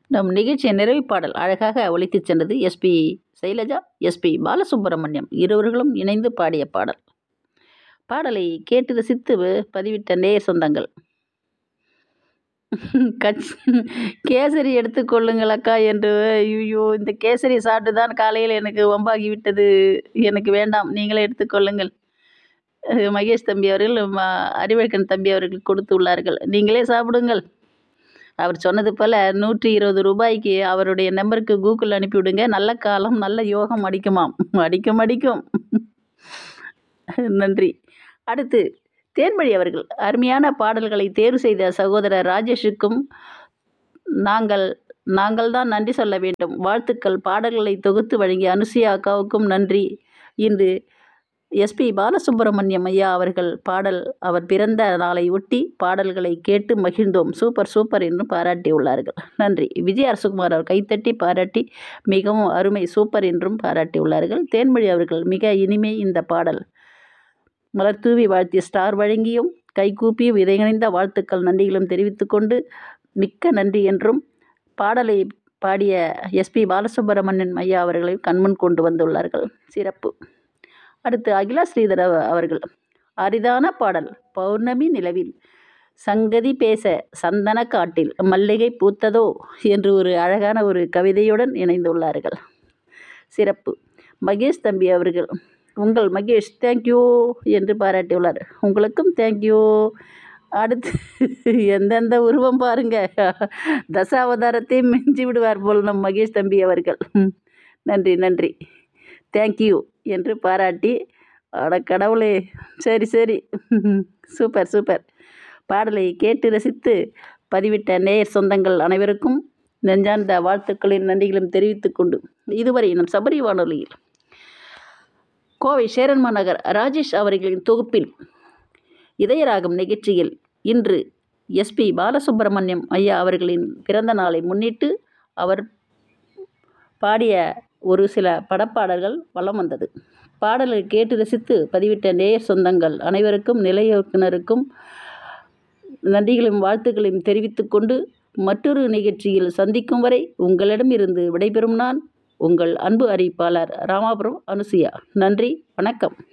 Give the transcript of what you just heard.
நம் நிகழ்ச்சியின் நிறைவு பாடல் அழகாக ஒலித்துச் சென்றது எஸ்பி சைலஜா எஸ்பி பாலசுப்ரமணியம் இருவர்களும் இணைந்து பாடிய பாடல் பாடலை கேட்டு ரசித்து பதிவிட்ட நேய சொந்தங்கள் கச் கேசரி எடுத்துக்கொள்ளுங்கள் அக்கா என்று ஐயோ இந்த கேசரி சாப்பிட்டு தான் காலையில் எனக்கு வம்பாகி விட்டது எனக்கு வேண்டாம் நீங்களே எடுத்துக்கொள்ளுங்கள் அஹ் மகேஷ் தம்பி அவர்கள் ம- அறிவழகன் தம்பி அவர்கள் கொடுத்து உள்ளார்கள் நீங்களே சாப்பிடுங்கள் அவர் சொன்னது போல் நூற்றி இருபது ரூபாய்க்கு அவருடைய நம்பருக்கு கூகுள் அனுப்பிவிடுங்க நல்ல காலம் நல்ல யோகம் அடிக்குமாம் அடிக்கும் அடிக்கும் நன்றி அடுத்து தேன்மொழி அவர்கள் அருமையான பாடல்களை தேர்வு செய்த சகோதரர் ராஜேஷுக்கும் நாங்கள் நாங்கள் தான் நன்றி சொல்ல வேண்டும் வாழ்த்துக்கள் பாடல்களை தொகுத்து வழங்கிய அனுசுயா அக்காவுக்கும் நன்றி இன்று எஸ்பி பாலசுப்ரமணியம் ஐயா அவர்கள் பாடல் அவர் பிறந்த நாளை ஒட்டி பாடல்களை கேட்டு மகிழ்ந்தோம் சூப்பர் சூப்பர் என்று பாராட்டியுள்ளார்கள் நன்றி விஜய் அரசுகுமார் அவர் கைத்தட்டி பாராட்டி மிகவும் அருமை சூப்பர் என்றும் பாராட்டியுள்ளார்கள் தேன்மொழி அவர்கள் மிக இனிமை இந்த பாடல் மலர் தூவி வாழ்த்திய ஸ்டார் வழங்கியும் கைகூப்பியும் இதையிணைந்த வாழ்த்துக்கள் நன்றிகளும் தெரிவித்துக்கொண்டு மிக்க நன்றி என்றும் பாடலை பாடிய எஸ்பி பாலசுப்ரமணியன் ஐயா அவர்களை கண்முன் கொண்டு வந்துள்ளார்கள் சிறப்பு அடுத்து அகிலா ஸ்ரீதர் அவ- அவர்கள் அரிதான பாடல் பௌர்ணமி நிலவில் சங்கதி பேச சந்தன காட்டில் மல்லிகை பூத்ததோ என்று ஒரு அழகான ஒரு கவிதையுடன் இணைந்துள்ளார்கள் சிறப்பு மகேஷ் தம்பி அவர்கள் உங்கள் மகேஷ் தேங்க்யூ என்று பாராட்டியுள்ளார் உங்களுக்கும் தேங்க்யூ அடுத்து எந்தெந்த உருவம் பாருங்க தசாவதாரத்தையும் மிஞ்சி விடுவார் போல் நம் மகேஷ் தம்பி அவர்கள் ம், நன்றி நன்றி தேங்க்யூ என்று பாராட்டி அட கடவுளே சரி சரி சூப்பர் சூப்பர் பாடலை கேட்டு ரசித்து பதிவிட்ட நேயர் சொந்தங்கள் அனைவருக்கும் நெஞ்சார்ந்த வாழ்த்துக்களின் நன்றிகளும் தெரிவித்துக் கொண்டு இதுவரை நம் சபரி வானொலியில் கோவை சேரன்மா நகர் ராஜேஷ் அவர்களின் தொகுப்பில் இதயராகம் நிகழ்ச்சியில் இன்று எஸ்பி பாலசுப்ரமணியம் ஐயா அவர்களின் பிறந்த நாளை முன்னிட்டு அவர் பாடிய ஒரு சில படப்பாடல்கள் வலம் வந்தது பாடலை கேட்டு ரசித்து பதிவிட்ட நேயர் சொந்தங்கள் அனைவருக்கும் நிலைய இயக்குனருக்கும் நன்றிகளையும் வாழ்த்துக்களையும் தெரிவித்துக்கொண்டு மற்றொரு நிகழ்ச்சியில் சந்திக்கும் வரை உங்களிடமிருந்து விடைபெறும் நான் உங்கள் அன்பு அறிவிப்பாளர் ராமாபுரம் அனுசுயா நன்றி வணக்கம்